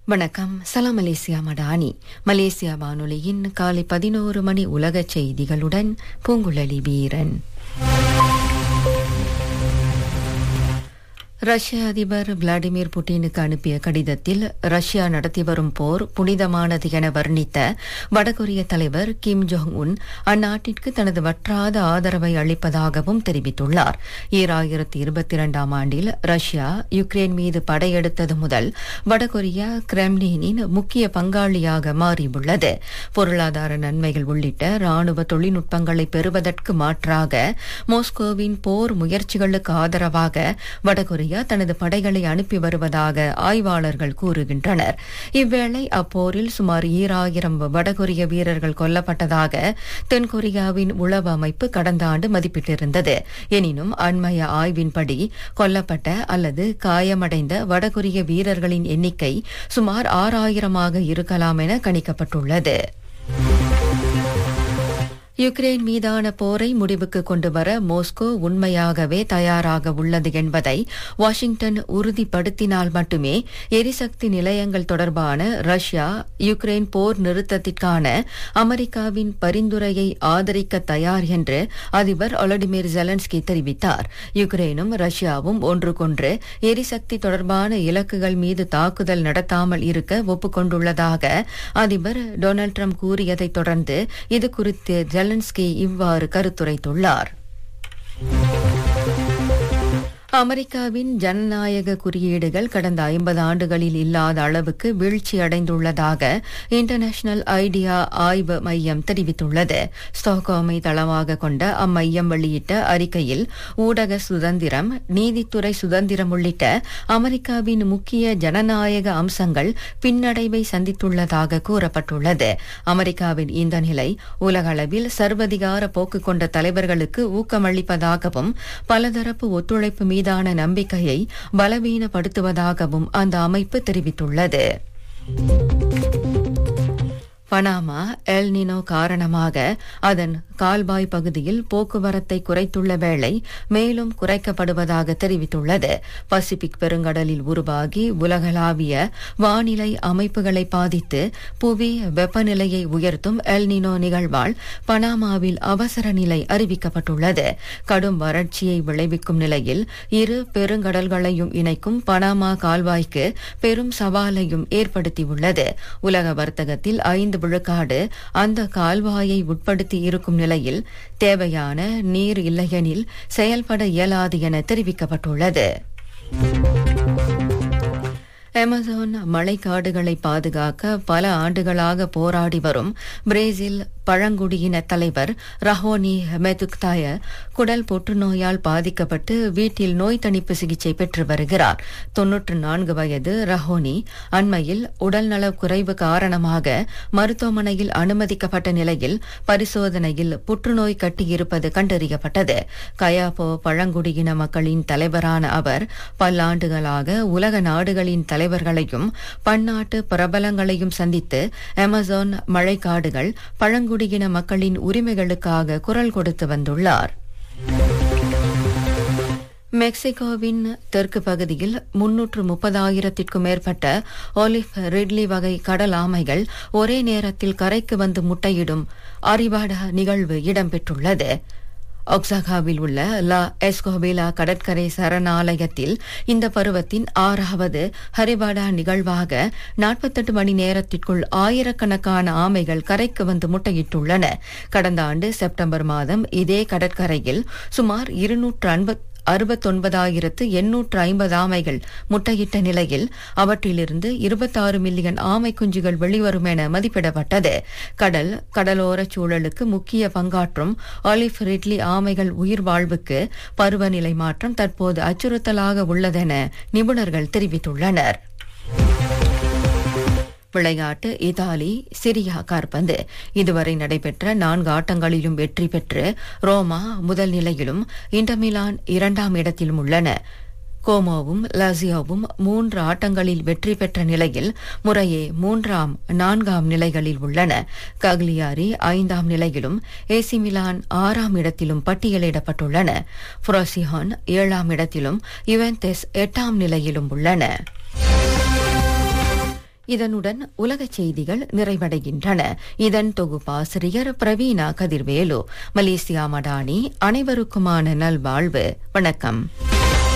வணக்கம் சலாம் Malaysia Madani Malaysia வானொலியின் காலை பதினோரு மணி உலக செய்திகளுடன் பூங்குழலி வீரன் ரஷ்ய அதிபர் விளாடிமிர் புட்டினுக்கு அனுப்பிய கடிதத்தில் ரஷ்யா நடத்தி வரும் போர் புனிதமானது என வர்ணித்த வடகொரிய தலைவர் கிம் ஜோங் உன் அந்நாட்டிற்கு தனது வற்றாத ஆதரவை அளிப்பதாகவும் தெரிவித்துள்ளார் ஈராயிரத்தி இருபத்தி இரண்டாம் ஆண்டில் ரஷ்யா யுக்ரைன் மீது படையெடுத்தது முதல் வடகொரியா கிரெம்லினின் முக்கிய பங்காளியாக மாறியுள்ளது பொருளாதார நன்மைகள் உள்ளிட்ட ராணுவ தொழில்நுட்பங்களை பெறுவதற்கு மாற்றாக மாஸ்கோவின் போர் முயற்சிகளுக்கு ஆதரவாக வடகொரியா இந்தியா தனது படைகளை அனுப்பி வருவதாக ஆய்வாளர்கள் கூறுகின்றனர் இவ்வேளை அப்போரில் சுமார் ஈராயிரம் வடகொரிய வீரர்கள் கொல்லப்பட்டதாக தென்கொரியாவின் உளவு அமைப்பு கடந்த ஆண்டு மதிப்பிட்டிருந்தது எனினும் அண்மைய ஆய்வின்படி கொல்லப்பட்ட அல்லது காயமடைந்த வடகொரிய வீரர்களின் எண்ணிக்கை சுமார் ஆறாயிரமாக இருக்கலாம் என கணிக்கப்பட்டுள்ளது யுக்ரைன் மீதான போரை முடிவுக்கு கொண்டுவர மோஸ்கோ உண்மையாகவே தயாராக உள்ளது என்பதை வாஷிங்டன் உறுதிப்படுத்தினால் மட்டுமே எரிசக்தி நிலையங்கள் தொடர்பான ரஷ்யா யுக்ரைன் போர் நிறுத்தத்திற்கான அமெரிக்காவின் பரிந்துரையை ஆதரிக்க தயார் என்று அதிபர் ஒலடிமிர் ஜெலன்ஸ்கி தெரிவித்தார் யுக்ரைனும் ரஷ்யாவும் ஒன்றுக்கொன்று எரிசக்தி தொடர்பான இலக்குகள் மீது தாக்குதல் நடத்தாமல் இருக்க ஒப்புக்கொண்டுள்ளதாக அதிபர் டொனால்டு ட்ரம்ப் கூறியதைத் தொடர்ந்து இது குறித்து ஜெலன்ஸ்கி இவ்வாறு கருத்துரைத்துள்ளார் அமெரிக்காவின் ஜனநாயக குறியீடுகள் கடந்த ஐம்பது ஆண்டுகளில் இல்லாத அளவுக்கு வீழ்ச்சியடைந்துள்ளதாக இன்டர்நேஷனல் ஐடியா ஆய்வு மையம் தெரிவித்துள்ளது ஸ்டாக்ஹோமை தளமாக கொண்ட அம்மையம் வெளியிட்ட அறிக்கையில் ஊடக சுதந்திரம் நீதித்துறை சுதந்திரம் உள்ளிட்ட அமெரிக்காவின் முக்கிய ஜனநாயக அம்சங்கள் பின்னடைவை சந்தித்துள்ளதாக கூறப்பட்டுள்ளது அமெரிக்காவின் இந்த நிலை உலகளவில் சர்வதிகார போக்கு கொண்ட தலைவர்களுக்கு ஊக்கமளிப்பதாகவும் பலதரப்பு ஒத்துழைப்பு மீது மீதான நம்பிக்கையை பலவீனப்படுத்துவதாகவும் அந்த அமைப்பு தெரிவித்துள்ளது பனாமா எல் நினோ காரணமாக அதன் கால்பாய் பகுதியில் போக்குவரத்தை குறைத்துள்ள வேளை மேலும் குறைக்கப்படுவதாக தெரிவித்துள்ளது பசிபிக் பெருங்கடலில் உருவாகி உலகளாவிய வானிலை அமைப்புகளை பாதித்து புவி வெப்பநிலையை உயர்த்தும் எல் நினோ நிகழ்வால் பனாமாவில் அவசர நிலை அறிவிக்கப்பட்டுள்ளது கடும் வறட்சியை விளைவிக்கும் நிலையில் இரு பெருங்கடல்களையும் இணைக்கும் பனாமா கால்வாய்க்கு பெரும் சவாலையும் ஏற்படுத்தியுள்ளது உலக வர்த்தகத்தில் ஐந்து விழுக்காடு அந்த கால்வாயை உட்படுத்தி இருக்கும் நிலையில் தேவையான நீர் இல்லையெனில் செயல்பட இயலாது என தெரிவிக்கப்பட்டுள்ளது அமேசான் மழைக்காடுகளை பாதுகாக்க பல ஆண்டுகளாக போராடி வரும் பிரேசில் பழங்குடியின தலைவர் ரஹோனி மெதுக்தாய குடல் புற்றுநோயால் பாதிக்கப்பட்டு வீட்டில் நோய் தணிப்பு சிகிச்சை பெற்று வருகிறார் தொன்னூற்று நான்கு வயது ரஹோனி அண்மையில் உடல்நலக் குறைவு காரணமாக மருத்துவமனையில் அனுமதிக்கப்பட்ட நிலையில் பரிசோதனையில் புற்றுநோய் கட்டியிருப்பது கண்டறியப்பட்டது கயாபோ பழங்குடியின மக்களின் தலைவரான அவர் பல்லாண்டுகளாக உலக நாடுகளின் தலைவர்களையும் பன்னாட்டு பிரபலங்களையும் சந்தித்து அமேசான் மழைக்காடுகள் பழங்குடி பழங்குடியின மக்களின் உரிமைகளுக்காக குரல் கொடுத்து வந்துள்ளார் மெக்சிகோவின் தெற்கு பகுதியில் முன்னூற்று முப்பதாயிரத்திற்கும் மேற்பட்ட ஒலிவ் ரிட்லி வகை கடல் ஆமைகள் ஒரே நேரத்தில் கரைக்கு வந்து முட்டையிடும் அரிவாட நிகழ்வு இடம்பெற்றுள்ளது ஒக்சாகாவில் உள்ள லா எஸ்கோபிலா கடற்கரை சரணாலயத்தில் இந்த பருவத்தின் ஆறாவது ஹரிபாடா நிகழ்வாக நாற்பத்தெட்டு மணி நேரத்திற்குள் ஆயிரக்கணக்கான ஆமைகள் கரைக்கு வந்து முட்டையிட்டுள்ளன கடந்த ஆண்டு செப்டம்பர் மாதம் இதே கடற்கரையில் சுமார் இருநூற்று அன்பத் அறுபத்தொன்பதாயிரத்து எண்ணூற்று ஐம்பது ஆமைகள் முட்டையிட்ட நிலையில் அவற்றிலிருந்து இருபத்தாறு மில்லியன் ஆமை குஞ்சுகள் வெளிவரும் என மதிப்பிடப்பட்டது கடல் கடலோர சூழலுக்கு முக்கிய பங்காற்றும் ஆலிஃப் ரிட்லி ஆமைகள் உயிர் வாழ்வுக்கு பருவநிலை மாற்றம் தற்போது அச்சுறுத்தலாக உள்ளதென நிபுணர்கள் தெரிவித்துள்ளனர் விளையாட்டு இத்தாலி சிரியா கார்பந்து இதுவரை நடைபெற்ற நான்கு ஆட்டங்களிலும் வெற்றி பெற்று ரோமா முதல் நிலையிலும் இன்டர்மிலான் இரண்டாம் இடத்திலும் உள்ளன கோமோவும் லாசியோவும் மூன்று ஆட்டங்களில் வெற்றி பெற்ற நிலையில் முறையே மூன்றாம் நான்காம் நிலைகளில் உள்ளன கக்லியாரி ஐந்தாம் நிலையிலும் ஏசி மிலான் ஆறாம் இடத்திலும் பட்டியலிடப்பட்டுள்ளன புரோசிஹான் ஏழாம் இடத்திலும் யுவென்டெஸ் எட்டாம் நிலையிலும் உள்ளன இதனுடன் உலகச் செய்திகள் நிறைவடைகின்றன இதன் தொகுப்பாசிரியர் பிரவீணா கதிர்வேலு மலேசியா மடானி அனைவருக்குமான நல்வாழ்வு வணக்கம்